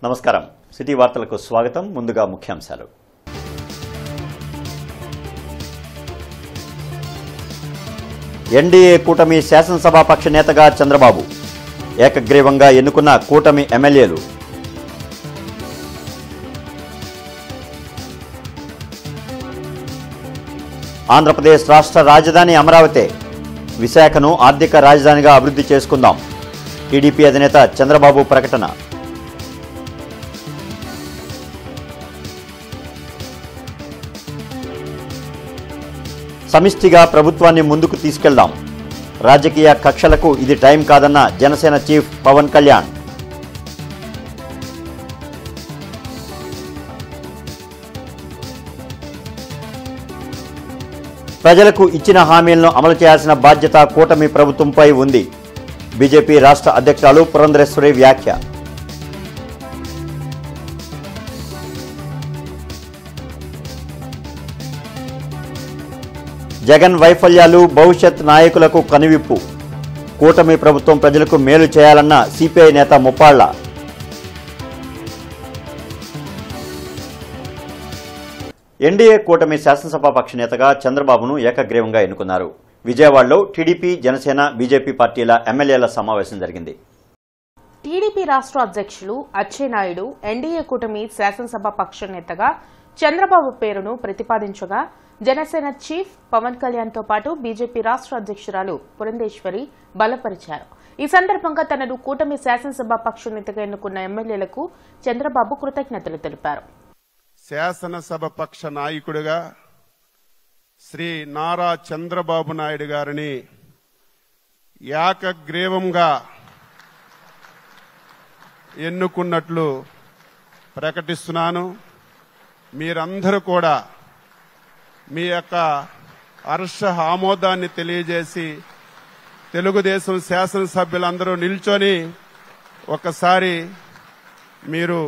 నమస్కారం సిటీ వార్తలకు స్వాగతం ముందుగా ముఖ్యాంశాలు ఎన్డీఏ కూటమి శాసనసభాపక్ష నేతగా చంద్రబాబు ఏకగ్రీవంగా ఎన్నుకున్న కూటమి ఎమ్మెల్యేలు ఆంధ్రప్రదేశ్ రాష్ట్ర రాజధాని అమరావతి విశాఖను ఆర్థిక రాజధానిగా అభివృద్ధి చేసుకుందాం టీడీపీ అధినేత చంద్రబాబు ప్రకటన సమిష్టిగా ప్రభుత్వాన్ని ముందుకు తీసుకెళ్దాం రాజకీయ కక్షలకు ఇది టైం కాదన్న జనసేన చీఫ్ పవన్ కళ్యాణ్ ప్రజలకు ఇచ్చిన హామీలను అమలు చేయాల్సిన బాధ్యత కూటమి ప్రభుత్వంపై ఉంది బీజేపీ రాష్ట్ర అధ్యక్షురాలు పురంధరేశ్వరి వ్యాఖ్య జగన్ వైఫల్యాలు భవిష్యత్ నాయకులకు కనువిప్పు కూటమి ప్రభుత్వం ప్రజలకు మేలు చేయాలన్న సిపిఐ నేత ముప్పాళ్ల ఎన్డీఏ కూటమి శాసనసభాపక్ష నేతగా చంద్రబాబును ఏకగ్రీవంగా ఎన్నుకున్నారు విజయవాడలో టీడీపీ జనసేన బీజేపీ పార్టీల ఎమ్మెల్యేల సమావేశం జరిగింది టీడీపీ రాష్ట్ర అధ్యక్షులు అచ్చెన్నాయుడు ఎన్డీఏ కూటమి శాసనసభ పక్ష నేతగా చంద్రబాబు పేరును ప్రతిపాదించగా జనసేన చీఫ్ పవన్ కళ్యాణ్ తో పాటు బీజేపీ రాష్ట్ర అధ్యక్షురాలు పురంధేశ్వరి బలపరిచారు ఈ సందర్భంగా తనను కూటమి శాసనసభ పక్ష నేతగా ఎన్నుకున్న ఎమ్మెల్యేలకు చంద్రబాబు కృతజ్ఞతలు తెలిపారు శాసనసభ పక్ష నాయకుడిగా శ్రీ నారా చంద్రబాబు నాయుడు గారిని ఏకగ్రీవంగా ఎన్నుకున్నట్లు ప్రకటిస్తున్నాను మీరందరూ కూడా మీ యొక్క హర్ష ఆమోదాన్ని తెలియజేసి తెలుగుదేశం శాసనసభ్యులందరూ నిల్చొని ఒకసారి మీరు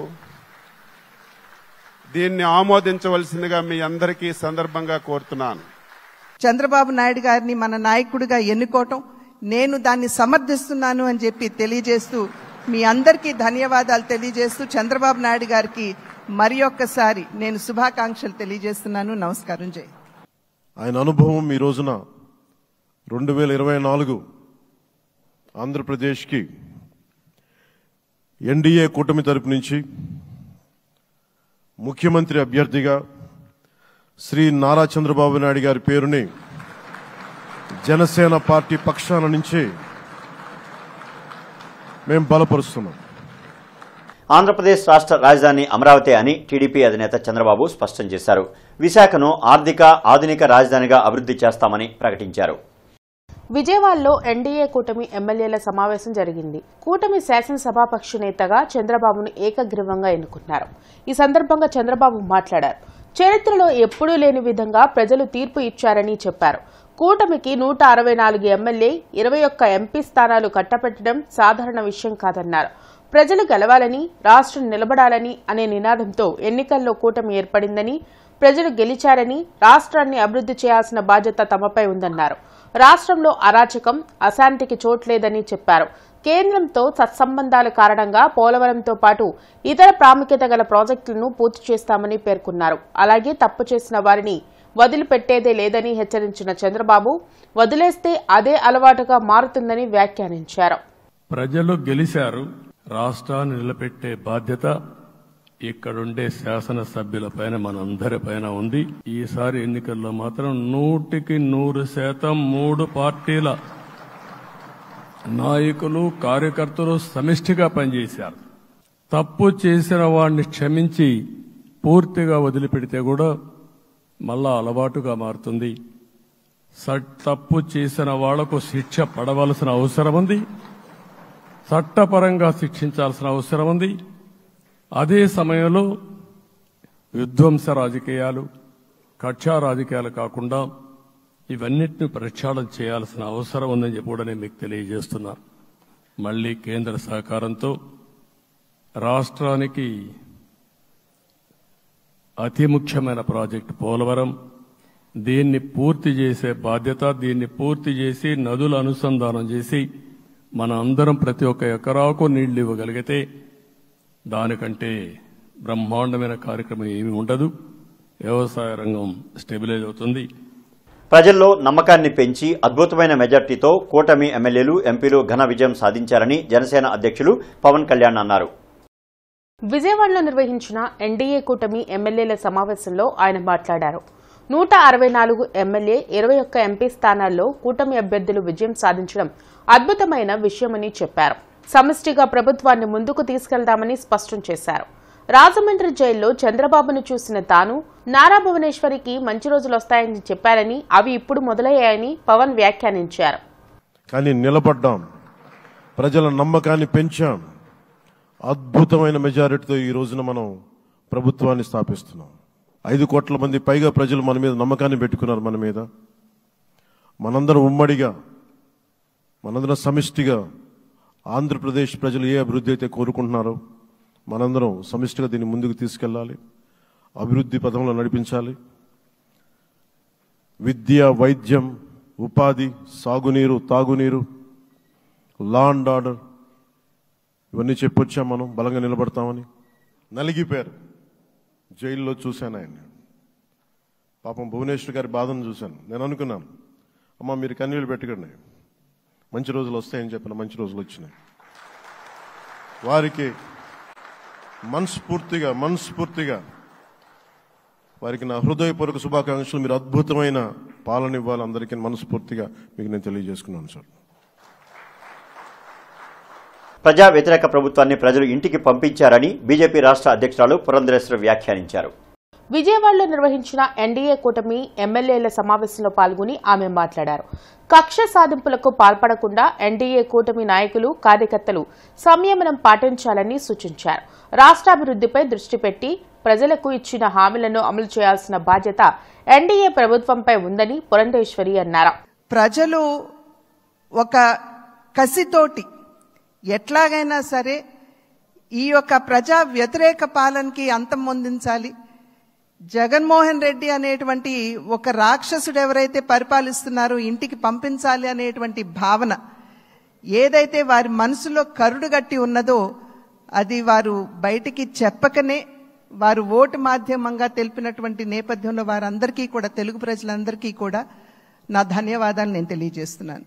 దీన్ని ఆమోదించవలసిందిగా మీ అందరికీ ఈ సందర్భంగా కోరుతున్నాను చంద్రబాబు నాయుడు గారిని మన నాయకుడిగా ఎన్నుకోవటం నేను దాన్ని సమర్థిస్తున్నాను అని చెప్పి తెలియజేస్తూ మీ అందరికీ ధన్యవాదాలు తెలియజేస్తూ చంద్రబాబు నాయుడు గారికి మరి ఒక్కసారి నేను శుభాకాంక్షలు తెలియజేస్తున్నాను నమస్కారం జై ఆయన అనుభవం ఈ రోజున రెండు వేల ఇరవై నాలుగు ఆంధ్రప్రదేశ్కి ఎన్డీఏ కూటమి తరపు నుంచి ముఖ్యమంత్రి అభ్యర్థిగా శ్రీ నారా చంద్రబాబు నాయుడు గారి పేరుని జనసేన పార్టీ పక్షాన నుంచి మేము బలపరుస్తున్నాం ఆంధ్రప్రదేశ్ రాష్ట్ర రాజధాని అమరావతి అని టీడీపీ అధినేత చంద్రబాబు స్పష్టం చేశారు విశాఖను ఆర్థిక ఆధునిక రాజధానిగా అభివృద్ధి చేస్తామని ప్రకటించారు విజయవాడలో ఎన్డీఏ కూటమి ఎమ్మెల్యేల సమావేశం జరిగింది కూటమి శాసనసభాపక్ష నేతగా చంద్రబాబును ఏకగ్రీవంగా ఎన్నుకున్నారు ఈ సందర్భంగా చంద్రబాబు మాట్లాడారు చరిత్రలో ఎప్పుడూ లేని విధంగా ప్రజలు తీర్పు ఇచ్చారని చెప్పారు కూటమికి నూట అరవై నాలుగు ఎమ్మెల్యే ఇరవై ఒక్క ఎంపీ స్థానాలు కట్టపెట్టడం సాధారణ విషయం కాదన్నారు ప్రజలు గెలవాలని రాష్ట్రం నిలబడాలని అనే నినాదంతో ఎన్నికల్లో కూటమి ఏర్పడిందని ప్రజలు గెలిచారని రాష్ట్రాన్ని అభివృద్ధి చేయాల్సిన బాధ్యత తమపై ఉందన్నారు రాష్ట్రంలో అరాచకం అశాంతికి చోట్లేదని చెప్పారు కేంద్రంతో సత్సంబంధాల కారణంగా పోలవరంతో పాటు ఇతర ప్రాముఖ్యత గల ప్రాజెక్టులను పూర్తి చేస్తామని పేర్కొన్నారు అలాగే తప్పు చేసిన వారిని వదిలిపెట్టేదే లేదని హెచ్చరించిన చంద్రబాబు వదిలేస్తే అదే అలవాటుగా మారుతుందని వ్యాఖ్యానించారు ప్రజలు గెలిచారు రాష్ట్రాన్ని నిలబెట్టే బాధ్యత ఇక్కడుండే శాసనసభ్యుల పైన మనందరి పైన ఉంది ఈసారి ఎన్నికల్లో మాత్రం నూటికి నూరు శాతం మూడు పార్టీల నాయకులు కార్యకర్తలు సమిష్టిగా పనిచేశారు తప్పు చేసిన వాడిని క్షమించి పూర్తిగా వదిలిపెడితే కూడా మళ్ళా అలవాటుగా మారుతుంది స- తప్పు చేసిన వాళ్లకు శిక్ష పడవలసిన అవసరం ఉంది చట్టపరంగా శిక్షించాల్సిన అవసరం ఉంది అదే సమయంలో విధ్వంస రాజకీయాలు కక్షా రాజకీయాలు కాకుండా ఇవన్నిటిని ప్రక్షాళన చేయాల్సిన అవసరం ఉందని చెప్పి కూడా నేను మీకు తెలియజేస్తున్నా మళ్ళీ కేంద్ర సహకారంతో రాష్ట్రానికి అతి ముఖ్యమైన ప్రాజెక్టు పోలవరం దీన్ని పూర్తి చేసే బాధ్యత దీన్ని పూర్తి చేసి నదుల అనుసంధానం చేసి మన అందరం ప్రతి ఒక్క ఎకరాకు నీళ్లు ఇవ్వగలిగితే దానికంటే బ్రహ్మాండమైన కార్యక్రమం ఏమీ ఉండదు వ్యవసాయ రంగం స్టెబిలైజ్ అవుతుంది ప్రజల్లో నమ్మకాన్ని పెంచి అద్భుతమైన మెజార్టీతో కూటమి ఎమ్మెల్యేలు ఎంపీలు ఘన విజయం సాధించారని జనసేన అధ్యక్షులు పవన్ కళ్యాణ్ అన్నారు విజయవాడలో నిర్వహించిన ఎన్డీఏ కూటమి ఎమ్మెల్యేల సమావేశంలో ఆయన మాట్లాడారు నూట అరవై నాలుగు ఎమ్మెల్యే ఇరవై ఒక్క ఎంపీ స్థానాల్లో కూటమి అభ్యర్థులు విజయం సాధించడం అద్భుతమైన విషయమని చెప్పారు సమిష్టిగా ప్రభుత్వాన్ని ముందుకు తీసుకెళ్దామని స్పష్టం చేశారు రాజమండ్రి జైల్లో చంద్రబాబును చూసిన తాను నారా భువనేశ్వరికి మంచి రోజులు వస్తాయని చెప్పారని అవి ఇప్పుడు మొదలయ్యాయని పవన్ వ్యాఖ్యానించారు కానీ నిలబడ్డాం ప్రజల నమ్మకాన్ని పెంచాం అద్భుతమైన మెజారిటీతో ఈ రోజున మనం ప్రభుత్వాన్ని స్థాపిస్తున్నాం ఐదు కోట్ల మంది పైగా ప్రజలు మన మీద నమ్మకాన్ని పెట్టుకున్నారు మన మీద మనందరం ఉమ్మడిగా మనందరం సమిష్టిగా ఆంధ్రప్రదేశ్ ప్రజలు ఏ అభివృద్ధి అయితే కోరుకుంటున్నారో మనందరం సమిష్టిగా దీన్ని ముందుకు తీసుకెళ్ళాలి అభివృద్ధి పథంలో నడిపించాలి విద్య వైద్యం ఉపాధి సాగునీరు తాగునీరు లా అండ్ ఆర్డర్ ఇవన్నీ చెప్పొచ్చాం మనం బలంగా నిలబడతామని నలిగిపోయారు జైల్లో చూశాను ఆయన పాపం భువనేశ్వర్ గారి బాధను చూశాను నేను అనుకున్నాను అమ్మ మీరు కన్నీళ్ళు పెట్టకండి మంచి రోజులు వస్తాయని చెప్పిన మంచి రోజులు వచ్చినాయి వారికి మనస్ఫూర్తిగా మనస్ఫూర్తిగా వారికి నా హృదయపూర్వక శుభాకాంక్షలు మీరు అద్భుతమైన పాలన ఇవ్వాలి అందరికీ మనస్ఫూర్తిగా మీకు నేను తెలియజేసుకున్నాను సార్ ప్రజా వ్యతిరేక ప్రభుత్వాన్ని ప్రజలు ఇంటికి పంపించారని బీజేపీ రాష్ట్ర అధ్యక్షురాలు పురంధరేశ్వరి వ్యాఖ్యానించారు విజయవాడలో నిర్వహించిన ఎన్డీఏ కూటమి ఎమ్మెల్యేల సమావేశంలో పాల్గొని ఆమె మాట్లాడారు కక్ష సాధింపులకు పాల్పడకుండా ఎన్డీఏ కూటమి నాయకులు కార్యకర్తలు సంయమనం పాటించాలని సూచించారు రాష్ట్రాభివృద్ధిపై దృష్టి పెట్టి ప్రజలకు ఇచ్చిన హామీలను అమలు చేయాల్సిన బాధ్యత ఎన్డీఏ ప్రభుత్వంపై ఉందని పురంధేశ్వరి అన్నారు ప్రజలు ఒక కసితోటి ఎట్లాగైనా సరే ఈ యొక్క ప్రజా వ్యతిరేక పాలనకి అంతం పొందించాలి జగన్మోహన్ రెడ్డి అనేటువంటి ఒక రాక్షసుడు ఎవరైతే పరిపాలిస్తున్నారో ఇంటికి పంపించాలి అనేటువంటి భావన ఏదైతే వారి మనసులో కరుడుగట్టి ఉన్నదో అది వారు బయటికి చెప్పకనే వారు ఓటు మాధ్యమంగా తెలిపినటువంటి నేపథ్యంలో వారందరికీ కూడా తెలుగు ప్రజలందరికీ కూడా నా ధన్యవాదాలు నేను తెలియజేస్తున్నాను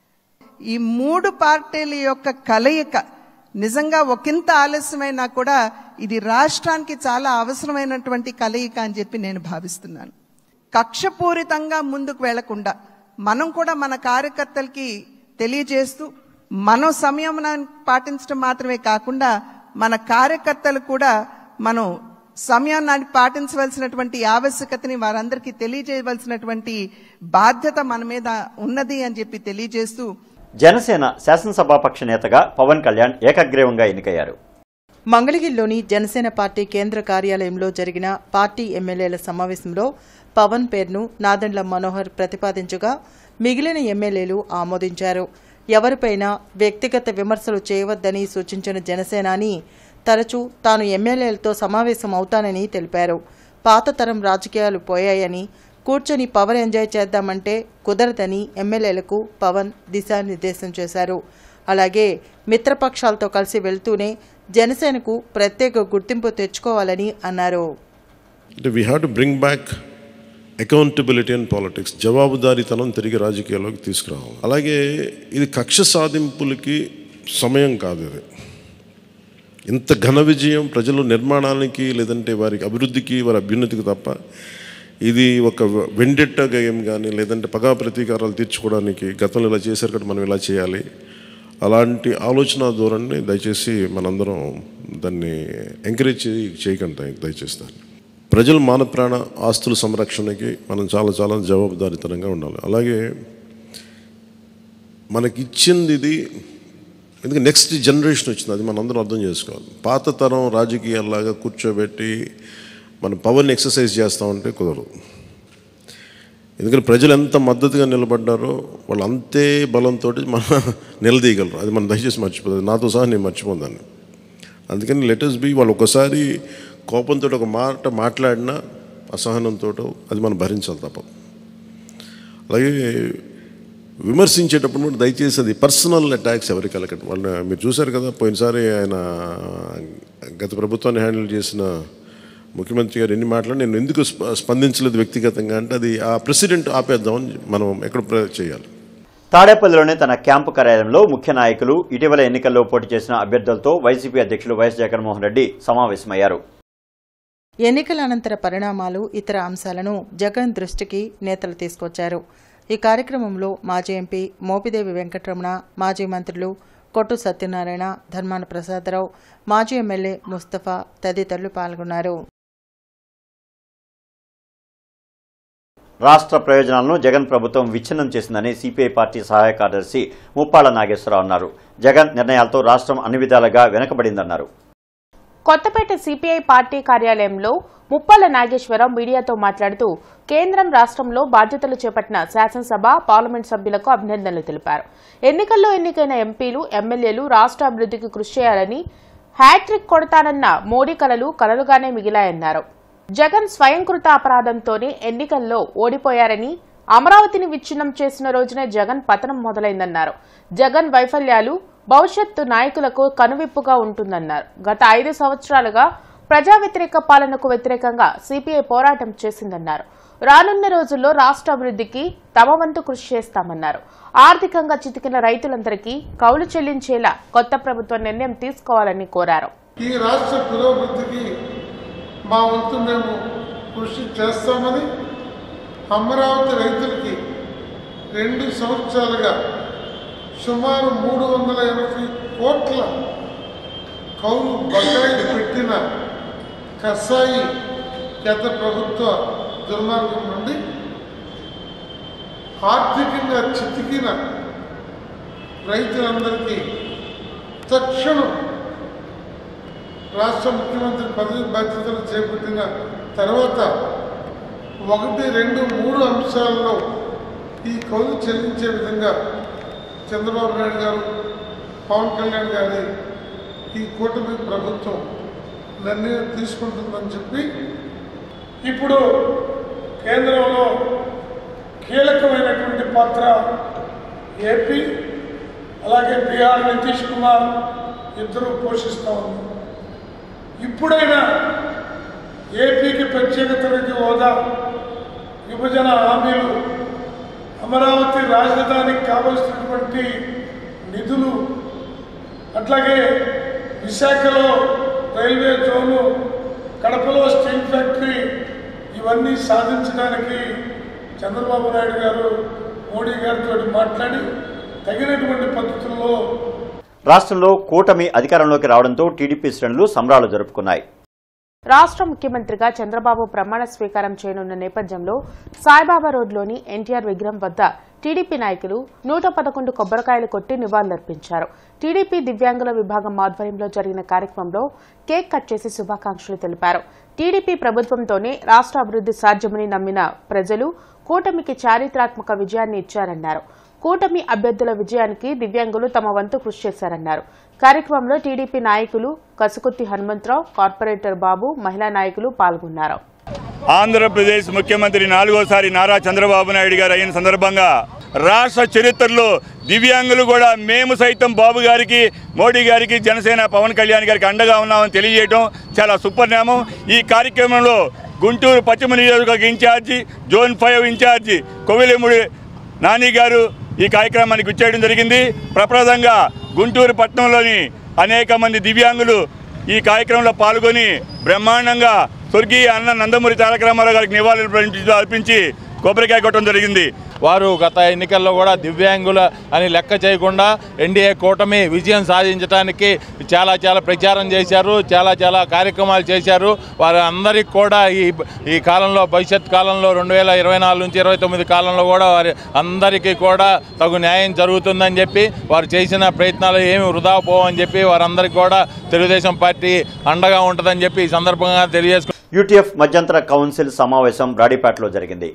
ఈ మూడు పార్టీల యొక్క కలయిక నిజంగా ఒకంత ఆలస్యమైనా కూడా ఇది రాష్ట్రానికి చాలా అవసరమైనటువంటి కలయిక అని చెప్పి నేను భావిస్తున్నాను కక్షపూరితంగా ముందుకు వెళ్లకుండా మనం కూడా మన కార్యకర్తలకి తెలియజేస్తూ మనం సంయమనాన్ని పాటించడం మాత్రమే కాకుండా మన కార్యకర్తలు కూడా మనం సమయాన్ని పాటించవలసినటువంటి ఆవశ్యకతని వారందరికీ తెలియజేయవలసినటువంటి బాధ్యత మన మీద ఉన్నది అని చెప్పి తెలియజేస్తూ జనసేన శాసనసభాపక్ష నేతగా పవన్ కళ్యాణ్ ఏకగ్రీవంగా ఎన్నికయ్యారు మంగళగిరిలోని జనసేన పార్టీ కేంద్ర కార్యాలయంలో జరిగిన పార్టీ ఎమ్మెల్యేల సమావేశంలో పవన్ పేరును నాదెండ్ల మనోహర్ ప్రతిపాదించగా మిగిలిన ఎమ్మెల్యేలు ఆమోదించారు ఎవరిపైనా వ్యక్తిగత విమర్శలు చేయవద్దని సూచించిన జనసేనాని తరచూ తాను ఎమ్మెల్యేలతో సమావేశం అవుతానని తెలిపారు పాత తరం రాజకీయాలు పోయాయని కూర్చొని పవర్ ఎంజాయ్ చేద్దామంటే కుదరదని ఎమ్మెల్యేలకు పవన్ దిశానిర్దేశం చేశారు అలాగే మిత్రపక్షాలతో కలిసి వెళ్తూనే జనసేనకు ప్రత్యేక గుర్తింపు తెచ్చుకోవాలని అన్నారు అంటే we have to bring back accountability and politics జవాబుదారీతనం తిరిగి రాజకీయాల్లోకి తీసుకురావాలి అలాగే ఇది కక్ష సాధింపులకి సమయం కాదు ఇది ఇంత ఘన విజయం ప్రజల నిర్మాణానికి లేదంటే వారికి అభివృద్ధికి వారి అభ్యున్నతికి తప్ప ఇది ఒక వెండెట్ట గేమ్ కానీ లేదంటే పగా ప్రతీకారాలు తీర్చుకోవడానికి గతంలో ఇలా చేశారు కాబట్టి మనం ఇలా చేయాలి అలాంటి ఆలోచన ధోరణిని దయచేసి మనందరం దాన్ని ఎంకరేజ్ చేయి చేయకండి దయచేసి దాన్ని ప్రజల మాన ప్రాణ ఆస్తుల సంరక్షణకి మనం చాలా చాలా జవాబుదారీతనంగా ఉండాలి అలాగే మనకి ఇచ్చింది ఇది ఎందుకంటే నెక్స్ట్ జనరేషన్ వచ్చింది అది మనం అందరం అర్థం చేసుకోవాలి పాత తరం రాజకీయాల్లాగా కూర్చోబెట్టి మనం పవర్ని ఎక్సర్సైజ్ చేస్తామంటే కుదరదు ఎందుకంటే ప్రజలు ఎంత మద్దతుగా నిలబడ్డారో వాళ్ళు అంతే బలంతో మన నిలదీయగలరు అది మనం దయచేసి మర్చిపోతుంది నాతో సహా నేను మర్చిపోదాన్ని అందుకని లెటర్స్ బి వాళ్ళు ఒకసారి కోపంతో ఒక మాట మాట్లాడినా అసహనంతో అది మనం భరించాలి తప్ప అలాగే విమర్శించేటప్పుడు కూడా దయచేసి అది పర్సనల్ అటాక్స్ ఎవరికి కలగండి వాళ్ళు మీరు చూశారు కదా పోయినసారి ఆయన గత ప్రభుత్వాన్ని హ్యాండిల్ చేసిన ముఖ్యమంత్రి గారు ఎన్ని మాటలు నేను ఎందుకు స్ప- స్పందించలేదు వ్యక్తిగతంగా అంటే అది ఆ ప్రెసిడెంట్ ఆపేద్దామని మనం ఎక్కడ ప్ర- చేయాలి తాడేపల్లిలోని తన క్యాంపు కార్యాలయంలో ముఖ్య నాయకులు ఇటీవల ఎన్నికల్లో పోటీ చేసిన అభ్యర్థులతో వైసీపీ అధ్యక్షులు వైఎస్ జగన్మోహన్ రెడ్డి సమావేశమయ్యారు ఎన్నికల అనంతర పరిణామాలు ఇతర అంశాలను జగన్ దృష్టికి నేతలు తీసుకొచ్చారు ఈ కార్యక్రమంలో మాజీ ఎంపీ మోపిదేవి వెంకటరమణ మాజీ మంత్రులు కొట్టు సత్యనారాయణ ధర్మాన ప్రసాదరావు మాజీ ఎమ్మెల్యే ముస్తఫా తదితరులు పాల్గొన్నారు రాష్ట్ర ప్రయోజనాలను జగన్ ప్రభుత్వం విచ్ఛిన్నం చేసిందని సిపిఐ పార్టీ సహాయ కార్యదర్శి ముప్పాళ్ల నాగేశ్వరరావు అన్నారు జగన్ నిర్ణయాలతో రాష్ట్రం అన్ని విధాలుగా వెనుకబడిందన్నారు కొత్తపేట సిపిఐ పార్టీ కార్యాలయంలో ముప్పాల నాగేశ్వరరావు మీడియాతో మాట్లాడుతూ కేంద్రం రాష్ట్రంలో బాధ్యతలు చేపట్టిన శాసనసభ పార్లమెంట్ సభ్యులకు అభినందనలు తెలిపారు ఎన్నికల్లో ఎన్నికైన ఎంపీలు ఎమ్మెల్యేలు రాష్ట్ర అభివృద్ధికి కృషి చేయాలని హ్యాట్రిక్ కొడతానన్న మోడీ కలలు కలలుగానే మిగిలాయన్నారు జగన్ స్వయంకృత అపరాధంతోనే ఎన్నికల్లో ఓడిపోయారని అమరావతిని విచ్ఛిన్నం చేసిన రోజునే జగన్ పతనం మొదలైందన్నారు జగన్ వైఫల్యాలు భవిష్యత్తు నాయకులకు కనువిప్పుగా ఉంటుందన్నారు గత ఐదు సంవత్సరాలుగా ప్రజా వ్యతిరేక పాలనకు వ్యతిరేకంగా సిపిఐ పోరాటం చేసిందన్నారు రానున్న రోజుల్లో రాష్ట్ర అభివృద్ధికి తమ వంతు కృషి చేస్తామన్నారు ఆర్థికంగా చితికిన రైతులందరికీ కౌలు చెల్లించేలా కొత్త ప్రభుత్వం నిర్ణయం తీసుకోవాలని కోరారు ఈ రాష్ట్ర పురోభివృద్ధికి మా వంతు మేము కృషి చేస్తామని అమరావతి రైతులకి రెండు సంవత్సరాలుగా సుమారు మూడు వందల ఎనభై కోట్ల కౌలు బకాయిలు పెట్టిన కసాయి గత ప్రభుత్వ దుర్మార్గం నుండి ఆర్థికంగా చితికిన రైతులందరికీ తక్షణం రాష్ట్ర ముఖ్యమంత్రి పదవి బాధ్యతలు చేపట్టిన తర్వాత ఒకటి రెండు మూడు అంశాల్లో ఈ కౌలు చెల్లించే విధంగా చంద్రబాబు నాయుడు గారు పవన్ కళ్యాణ్ గారి ఈ కూటమి ప్రభుత్వం నిర్ణయం తీసుకుంటుందని చెప్పి ఇప్పుడు కేంద్రంలో కీలకమైనటువంటి పాత్ర ఏపీ అలాగే బీహార్ నితీష్ కుమార్ ఇద్దరు పోషిస్తూ ఉన్నారు ఇప్పుడైనా ఏపీకి ప్రత్యేక తరగతి హోదా విభజన హామీలు అమరావతి రాజధానికి కావలసినటువంటి నిధులు అట్లాగే విశాఖలో రైల్వే జోను కడపలో స్టీల్ ఫ్యాక్టరీ ఇవన్నీ సాధించడానికి చంద్రబాబు నాయుడు గారు మోడీ గారితో మాట్లాడి తగినటువంటి పద్ధతుల్లో రాష్ట్రంలో కూటమి అధికారంలోకి రావడంతో టీడీపీ శ్రేణులు సంబరాలు జరుపుకున్నాయి రాష్ట్ర ముఖ్యమంత్రిగా చంద్రబాబు ప్రమాణ స్వీకారం చేయనున్న నేపథ్యంలో సాయిబాబా రోడ్లోని ఎన్టీఆర్ విగ్రహం వద్ద టీడీపీ నాయకులు నూట పదకొండు కొబ్బరికాయలు కొట్టి నివాళులర్పించారు టీడీపీ దివ్యాంగుల విభాగం ఆధ్వర్యంలో జరిగిన కార్యక్రమంలో కేక్ కట్ చేసి శుభాకాంక్షలు తెలిపారు టీడీపీ ప్రభుత్వంతోనే రాష్ట్ర అభివృద్ది సాధ్యమని నమ్మిన ప్రజలు కూటమికి చారిత్రాత్మక విజయాన్ని ఇచ్చారన్నారు కూటమి అభ్యర్థుల విజయానికి దివ్యాంగులు తమ వంతు కృషి చేశారన్నారు కార్యక్రమంలో టీడీపీ నాయకులు కసుకుత్తి హనుమంతరావు కార్పొరేటర్ బాబు మహిళా నాయకులు పాల్గొన్నారు ఆంధ్రప్రదేశ్ ముఖ్యమంత్రి నాలుగోసారి నారా చంద్రబాబు నాయుడు గారు అయిన సందర్భంగా రాష్ట్ర చరిత్రలో దివ్యాంగులు కూడా మేము సైతం బాబు గారికి మోడీ గారికి జనసేన పవన్ కళ్యాణ్ గారికి అండగా ఉన్నామని తెలియజేయడం చాలా సుపరిణామం ఈ కార్యక్రమంలో గుంటూరు పశ్చిమ నియోజకవర్గ incharge zone five incharge Kovilemudi Nani garu ఈ కార్యక్రమానికి వచ్చేయడం జరిగింది ప్రప్రదంగా గుంటూరు పట్టణంలోని అనేక మంది దివ్యాంగులు ఈ కార్యక్రమంలో పాల్గొని బ్రహ్మాండంగా స్వర్గీయ అన్న నందమూరి తారక రామారావు గారికి నివాళులు అర్పించి- అర్పించి కొబ్బరికాయ కొట్టడం జరిగింది వారు గత ఎన్నికల్లో కూడా దివ్యాంగుల అని లెక్క చేయకుండా ఎన్డీఏ కూటమి విజయం సాధించడానికి చాలా చాలా ప్రచారం చేశారు చాలా చాలా కార్యక్రమాలు చేశారు వారు అందరికీ కూడా ఈ ఈ కాలంలో భవిష్యత్ కాలంలో రెండు వేల ఇరవై నాలుగు నుంచి ఇరవై తొమ్మిది కాలంలో కూడా వారి అందరికీ కూడా తగు న్యాయం జరుగుతుందని చెప్పి వారు చేసిన ప్రయత్నాలు ఏమి వృధా పోవని చెప్పి వారందరికీ కూడా తెలుగుదేశం పార్టీ అండగా ఉంటుందని చెప్పి ఈ సందర్భంగా తెలియజేసుకు యూటీఎఫ్ మధ్యంతర కౌన్సిల్ సమావేశం బ్రాడీపేటలో జరిగింది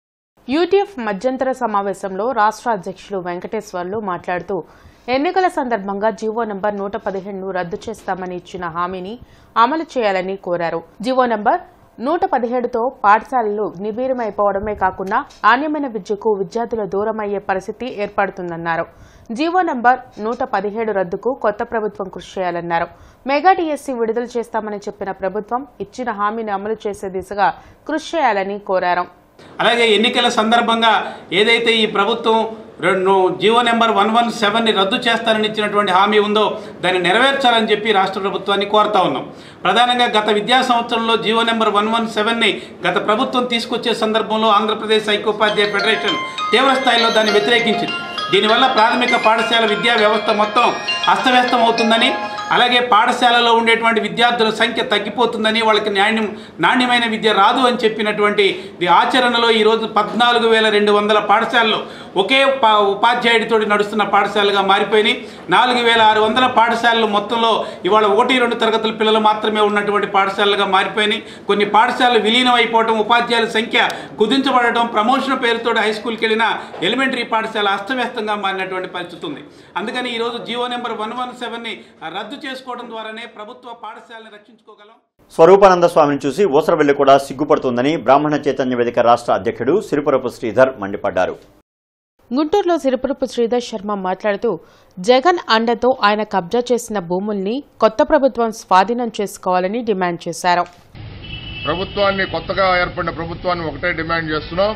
యూటీఎఫ్ మధ్యంతర సమావేశంలో రాష్ట్ర అధ్యక్షులు వెంకటేశ్వర్లు మాట్లాడుతూ ఎన్నికల సందర్భంగా జీవో నంబర్ నూట పదిహేడును రద్దు చేస్తామని ఇచ్చిన హామీని అమలు చేయాలని కోరారు జీవో నంబర్ నూట పదిహేడుతో పాఠశాలలు నిర్వీర్యమైపోవడమే కాకుండా నాణ్యమైన విద్యకు విద్యార్థులు దూరమయ్యే పరిస్థితి ఏర్పడుతుందన్నారు జీవో నంబర్ నూట పదిహేడు రద్దుకు కొత్త ప్రభుత్వం కృషి చేయాలన్నారు మెగా డిఎస్సీ విడుదల చేస్తామని చెప్పిన ప్రభుత్వం ఇచ్చిన హామీని అమలు చేసే దిశగా కృషి చేయాలని కోరారు అలాగే ఎన్నికల సందర్భంగా ఏదైతే ఈ ప్రభుత్వం రెండు జీవో నెంబర్ వన్ వన్ సెవెన్ని రద్దు చేస్తానని ఇచ్చినటువంటి హామీ ఉందో దాన్ని నెరవేర్చాలని చెప్పి రాష్ట్ర ప్రభుత్వాన్ని కోరుతా ఉన్నాం ప్రధానంగా గత విద్యా సంవత్సరంలో జీవో నెంబర్ వన్ వన్ సెవెన్ని గత ప్రభుత్వం తీసుకొచ్చే సందర్భంలో ఆంధ్రప్రదేశ్ ఐక్యోపాధ్యాయ ఫెడరేషన్ తీవ్ర స్థాయిలో దాన్ని వ్యతిరేకించింది దీనివల్ల ప్రాథమిక పాఠశాల విద్యా వ్యవస్థ మొత్తం అస్తవ్యస్తం అవుతుందని అలాగే పాఠశాలలో ఉండేటువంటి విద్యార్థుల సంఖ్య తగ్గిపోతుందని వాళ్ళకి నాణ్యం నాణ్యమైన విద్య రాదు అని చెప్పినటువంటి ఇది ఆచరణలో ఈరోజు పద్నాలుగు వేల రెండు వందల పాఠశాలలు ఒకే పా ఉపాధ్యాయుడితో నడుస్తున్న పాఠశాలగా మారిపోయినాయి నాలుగు వేల ఆరు వందల పాఠశాలలు మొత్తంలో ఇవాళ ఒకటి రెండు తరగతుల పిల్లలు మాత్రమే ఉన్నటువంటి పాఠశాలలుగా మారిపోయినాయి కొన్ని పాఠశాలలు విలీనం అయిపోవడం ఉపాధ్యాయుల సంఖ్య కుదించబడటం ప్రమోషన్ పేరుతో హై స్కూల్కి వెళ్ళిన ఎలిమెంటరీ పాఠశాల అస్తవ్యస్తంగా మారినటువంటి పరిస్థితి ఉంది అందుకని ఈరోజు జీవో నెంబర్ వన్ వన్ సెవెన్ని రద్దు చేసుకోవడం ద్వారానే ప్రభుత్వ పాఠశాలని రక్షించుకోగలం స్వరూపానంద స్వామిని చూసి ఊసరవెల్లి కూడా సిగ్గుపడుతుందని బ్రాహ్మణ చైతన్య వేదిక రాష్ట్ర అధ్యక్షుడు సిరిపురపు శ్రీధర్ మండిపడ్డారు గుంటూరులో సిరిపురపు శ్రీధర్ శర్మ మాట్లాడుతూ జగన్ అండతో ఆయన కబ్జా చేసిన భూముల్ని కొత్త ప్రభుత్వం స్వాధీనం చేసుకోవాలని డిమాండ్ చేశారు ప్రభుత్వాన్ని కొత్తగా ఏర్పడిన ప్రభుత్వాన్ని ఒకటే డిమాండ్ చేస్తున్నాం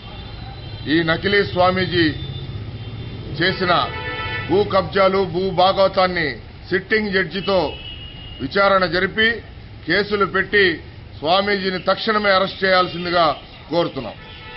ఈ నకిలీ స్వామీజీ చేసిన భూ కబ్జాలు భూ భాగవతాన్ని సిట్టింగ్ జడ్జితో విచారణ జరిపి కేసులు పెట్టి స్వామీజీని తక్షణమే అరెస్ట్ చేయాల్సిందిగా కోరుతున్నాం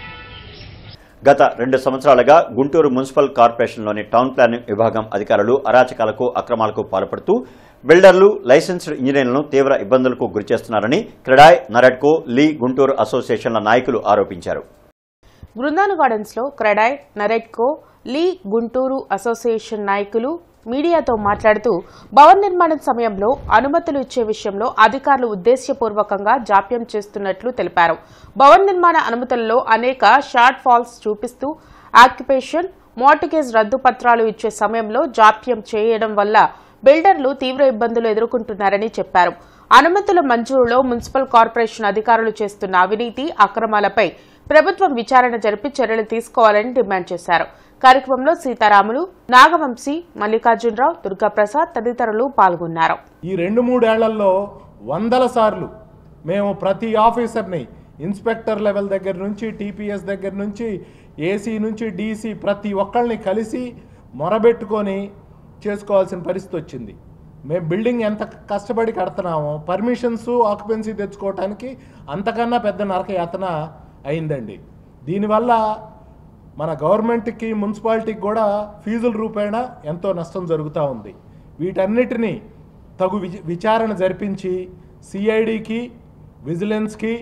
గత రెండు సంవత్సరాలుగా గుంటూరు మున్సిపల్ కార్పొరేషన్లోని టౌన్ ప్లానింగ్ విభాగం అధికారులు అరాచకాలకు అక్రమాలకు పాల్పడుతూ బిల్డర్లు లైసెన్స్డ్ ఇంజనీర్లను తీవ్ర ఇబ్బందులకు గురిచేస్తున్నారని క్రెడాయ్ నరడ్కో లీ గుంటూరు అసోసియేషన్ల నాయకులు ఆరోపించారు బృందాను గార్డెన్స్ లో క్రెడైట్ నరెట్కో లీ గుంటూరు అసోసియేషన్ నాయకులు మీడియాతో మాట్లాడుతూ భవన్ నిర్మాణం సమయంలో అనుమతులు ఇచ్చే విషయంలో అధికారులు ఉద్దేశ్యపూర్వకంగా జాప్యం చేస్తున్నట్లు తెలిపారు భవన్ నిర్మాణ అనుమతుల్లో అనేక షార్ట్ ఫాల్స్ చూపిస్తూ ఆక్యుపేషన్ మార్టిగేజ్ రద్దు పత్రాలు ఇచ్చే సమయంలో జాప్యం చేయడం వల్ల బిల్డర్లు తీవ్ర ఇబ్బందులు ఎదుర్కొంటున్నారని చెప్పారు అనుమతుల మంజూరులో మున్సిపల్ కార్పొరేషన్ అధికారులు చేస్తున్న అవినీతి అక్రమాలపై ప్రభుత్వం విచారణ జరిపి చర్యలు తీసుకోవాలని డిమాండ్ చేశారు కార్యక్రమంలో సీతారాములు నాగవంశీ మల్లికార్జునరావు దుర్గాప్రసాద్ తదితరులు పాల్గొన్నారు ఈ రెండు మూడేళ్లలో వందల సార్లు మేము ప్రతి ఆఫీసర్ని ఇన్స్పెక్టర్ లెవెల్ దగ్గర నుంచి టీపీఎస్ దగ్గర నుంచి ఏసీ నుంచి డీసీ ప్రతి ఒక్కళ్ళని కలిసి మొరబెట్టుకొని చేసుకోవాల్సిన పరిస్థితి వచ్చింది మేము బిల్డింగ్ ఎంత కష్టపడి కడుతున్నామో పర్మిషన్స్ ఆక్యుపెన్సీ తెచ్చుకోవటానికి అంతకన్నా పెద్ద నరక యాతన అయిందండి దీనివల్ల మన గవర్నమెంట్కి మున్సిపాలిటీకి కూడా ఫీజుల రూపేణ ఎంతో నష్టం జరుగుతూ ఉంది వీటన్నిటినీ తగు విచ- విచారణ జరిపించి సిఐడికి విజిలెన్స్కి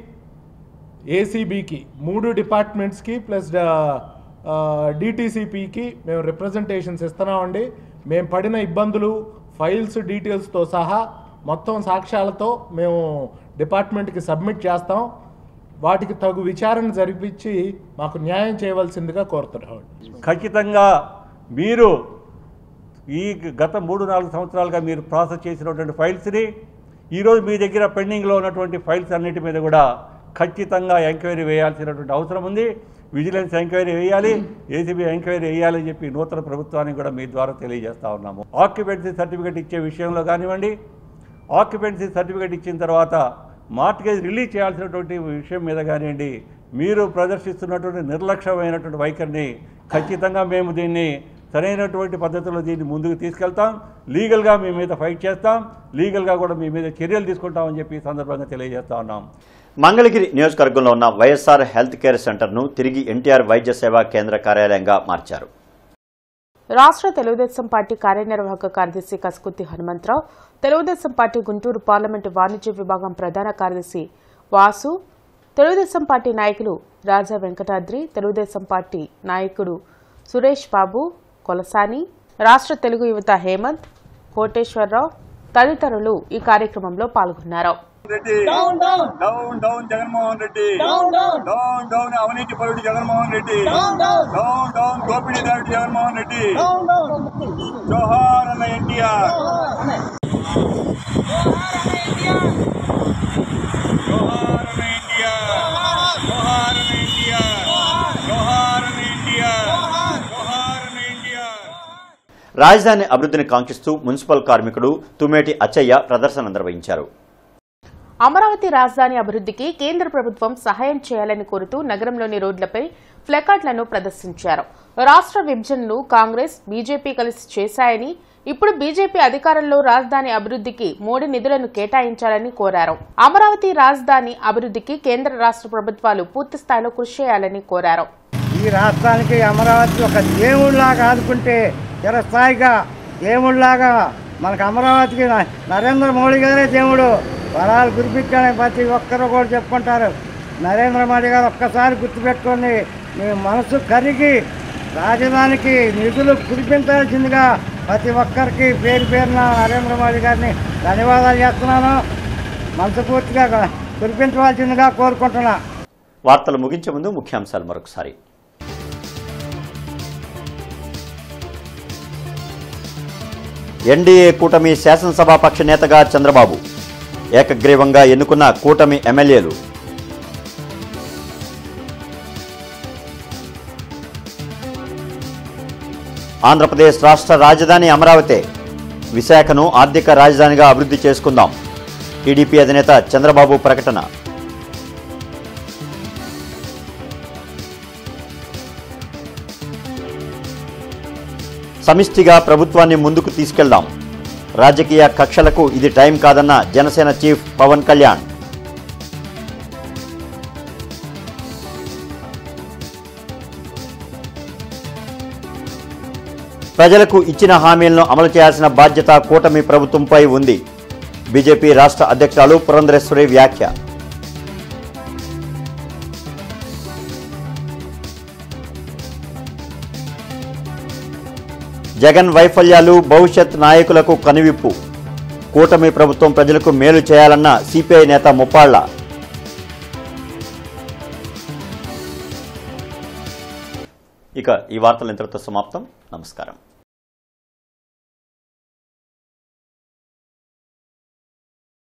ఏసీబీకి మూడు డిపార్ట్మెంట్స్కి ప్లస్ డిటీసీపీకి మేము రిప్రజెంటేషన్స్ ఇస్తున్నామండి మేము పడిన ఇబ్బందులు ఫైల్స్ డీటెయిల్స్తో సహా మొత్తం సాక్ష్యాలతో మేము డిపార్ట్మెంట్కి సబ్మిట్ చేస్తాం వాటికి తగు విచారణ జరిపించి మాకు న్యాయం చేయవలసిందిగా కోరుతున్నాం ఖచ్చితంగా మీరు ఈ గత మూడు నాలుగు సంవత్సరాలుగా మీరు ప్రాసెస్ చేసినటువంటి ఫైల్స్ని ఈరోజు మీ దగ్గర పెండింగ్లో ఉన్నటువంటి ఫైల్స్ అన్నిటి మీద కూడా ఖచ్చితంగా ఎంక్వైరీ వేయాల్సినటువంటి అవసరం ఉంది విజిలెన్స్ ఎంక్వైరీ వేయాలి ఏసీబీ ఎంక్వైరీ వేయాలని చెప్పి నూతన ప్రభుత్వానికి కూడా మీ ద్వారా తెలియజేస్తా ఉన్నాము ఆక్యుపెన్సీ సర్టిఫికేట్ ఇచ్చే విషయంలో కానివ్వండి ఆక్యుపెన్సీ సర్టిఫికేట్ ఇచ్చిన తర్వాత మార్టిగేజ్ రిలీజ్ చేయాల్సినటువంటి విషయం మీద కానివ్వండి మీరు ప్రదర్శిస్తున్నటువంటి నిర్లక్ష్యమైనటువంటి వైఖరిని ఖచ్చితంగా మేము దీన్ని సరైనటువంటి పద్ధతిలో దీన్ని ముందుకు తీసుకెళ్తాం లీగల్గా మీ మీద ఫైట్ చేస్తాం లీగల్గా కూడా మీ మీద చర్యలు తీసుకుంటామని చెప్పి ఈ సందర్భంగా తెలియజేస్తా ఉన్నాం మంగళగిరి నియోజకవర్గంలో ఉన్న వైఎస్ఆర్ హెల్త్ కేర్ సెంటర్ను తిరిగి ఎన్టీఆర్ వైద్య సేవా కేంద్ర కార్యాలయంగా మార్చారు రాష్ట్ర తెలుగుదేశం పార్టీ కార్యనిర్వాహక కార్యదర్శి కసుకుత్తి హనుమంతరావు తెలుగుదేశం పార్టీ గుంటూరు పార్లమెంటు వాణిజ్య విభాగం ప్రధాన కార్యదర్శి వాసు తెలుగుదేశం పార్టీ నాయకులు రాజా వెంకటాద్రి తెలుగుదేశం పార్టీ నాయకుడు సురేష్ బాబు కొలసాని రాష్ట్ర తెలుగు యువత హేమంత్ కోటేశ్వరరావు తదితరులు ఈ కార్యక్రమంలో పాల్గొన్నారు Reddy down down down down Jaganmohan Reddy down down down down అవినీతి పరుడు Jaganmohan Reddy down down down down దోపిడీదారుడు జగన్మోహన్ రెడ్డి డౌన్ డౌన్ జోహార్ అన్న ఎన్టీఆర్ జోహార్ అన్న రాజధాని అభివృద్ధిని కాంక్షిస్తూ మున్సిపల్ కార్మికుడు తుమ్మేటి అచ్చయ్య ప్రదర్శన నిర్వహించారు అమరావతి రాజధాని అభివృద్ధికి కేంద్ర ప్రభుత్వం సహాయం చేయాలని కోరుతూ నగరంలోని రోడ్లపై ప్లకార్డులను ప్రదర్శించారు రాష్ట్ర విభజనను కాంగ్రెస్ బీజేపీ కలిసి చేశాయని ఇప్పుడు బీజేపీ అధికారంలో రాజధాని అభివృద్ధికి మోడీ నిధులను కేటాయించాలని కోరారు అమరావతి రాజధాని అభివృద్ధికి కేంద్ర రాష్ట్ర ప్రభుత్వాలు పూర్తి స్థాయిలో కృషి చేయాలని కోరారు ఈ రాష్ట్రానికి అమరావతి ఒక దేవుళ్లాగా ఆదుకుంటే చిరస్థాయిగా దేవుళ్లాగా మనకు అమరావతికి న- నరేంద్ర మోడీ గారే దేవుడు వరాలు కురిపించాలని ప్రతి ఒక్కరు కూడా చెప్పుకుంటారు నరేంద్ర మోడీ గారు ఒక్కసారి గుర్తుపెట్టుకొని మీ మనసు కరిగి రాజధానికి నిధులు కురిపించాల్సిందిగా ప్రతి ఒక్కరికి పేరు పేరున నరేంద్ర మోడీ గారిని ధన్యవాదాలు చేస్తున్నాను మనస్ఫూర్తిగా కురిపించవలసిందిగా కోరుకుంటున్నా వార్తలు ముగించే ముందు ముఖ్యాంశాలు మరొకసారి ఎన్డీఏ కూటమి శాసనసభాపక్ష నేతగా చంద్రబాబు ఏకగ్రీవంగా ఎన్నుకున్న కూటమి ఎమ్మెల్యేలు ఆంధ్రప్రదేశ్ రాష్ట్ర రాజధాని అమరావతి విశాఖను ఆర్థిక రాజధానిగా అభివృద్ధి చేసుకుందాం టీడీపీ అధినేత చంద్రబాబు ప్రకటన సమిష్టిగా ప్రభుత్వాన్ని ముందుకు తీసుకెళ్దాం రాజకీయ కక్షలకు ఇది టైం కాదన్న జనసేన చీఫ్ పవన్ కళ్యాణ్ ప్రజలకు ఇచ్చిన హామీలను అమలు చేయాల్సిన బాధ్యత కూటమి ప్రభుత్వంపై ఉంది బీజేపీ రాష్ట్ర అధ్యక్షురాలు పురంధరేశ్వరి వ్యాఖ్య జగన్ వైఫల్యాలు భవిష్యత్ నాయకులకు కనువిప్పు కూటమి ప్రభుత్వం ప్రజలకు మేలు చేయాలన్న సిపిఐ నేత ముప్పాళ్ల ఇక ఈ వార్తలు ఇంతటితో సమాప్తం నమస్కారం